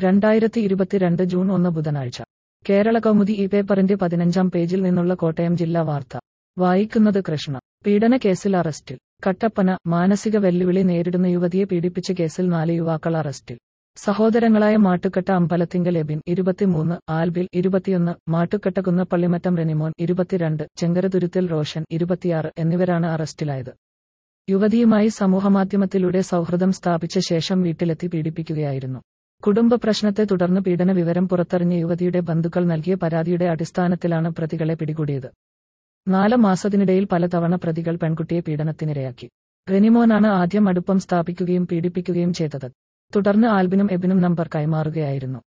രണ്ടായിരത്തി ഇരുപത്തിരണ്ട് ജൂൺ ഒന്ന് ബുധനാഴ്ച കേരള കൗമുദി ഈ പേപ്പറിന്റെ പതിനഞ്ചാം പേജിൽ നിന്നുള്ള കോട്ടയം ജില്ലാ വാർത്ത വായിക്കുന്നത് കൃഷ്ണ പീഡന കേസിൽ അറസ്റ്റിൽ കട്ടപ്പന മാനസിക വെല്ലുവിളി നേരിടുന്ന യുവതിയെ പീഡിപ്പിച്ച കേസിൽ നാല് യുവാക്കൾ അറസ്റ്റിൽ സഹോദരങ്ങളായ മാട്ടുക്കട്ട അമ്പലത്തിങ്കൽ എബിൻ ഇരുപത്തിമൂന്ന് ആൽബിൽ ഇരുപത്തിയൊന്ന് മാട്ടുക്കട്ട കുന്നപ്പള്ളിമറ്റം റെനിമോൻ ഇരുപത്തിരണ്ട് ചെങ്കരതുരുത്തിൽ റോഷൻ ഇരുപത്തിയാറ് എന്നിവരാണ് അറസ്റ്റിലായത് യുവതിയുമായി സമൂഹമാധ്യമത്തിലൂടെ സൗഹൃദം സ്ഥാപിച്ച ശേഷം വീട്ടിലെത്തി പീഡിപ്പിക്കുകയായിരുന്നു കുടുംബ പ്രശ്നത്തെ തുടർന്ന് പീഡന വിവരം പുറത്തറിഞ്ഞ യുവതിയുടെ ബന്ധുക്കൾ നൽകിയ പരാതിയുടെ അടിസ്ഥാനത്തിലാണ് പ്രതികളെ പിടികൂടിയത് നാല് മാസത്തിനിടയിൽ പലതവണ പ്രതികൾ പെൺകുട്ടിയെ പീഡനത്തിനിരയാക്കി റെനിമോനാണ് ആദ്യം അടുപ്പം സ്ഥാപിക്കുകയും പീഡിപ്പിക്കുകയും ചെയ്തത് തുടർന്ന് ആൽബിനും എബിനും നമ്പർ കൈമാറുകയായിരുന്നു